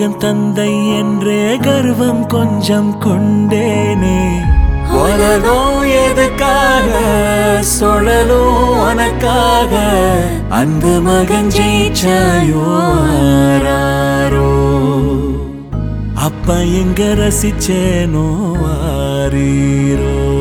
மகன் தந்தை என்றே கர்வம் கொஞ்சம் கொண்டேனே உலகம் எதுக்காக சுழலும் உனக்காக அந்த மகன் ஜெயிச்சாயோ ஆராரோ அப்ப எங்க ரசிச்சேனோ ஆரீரோ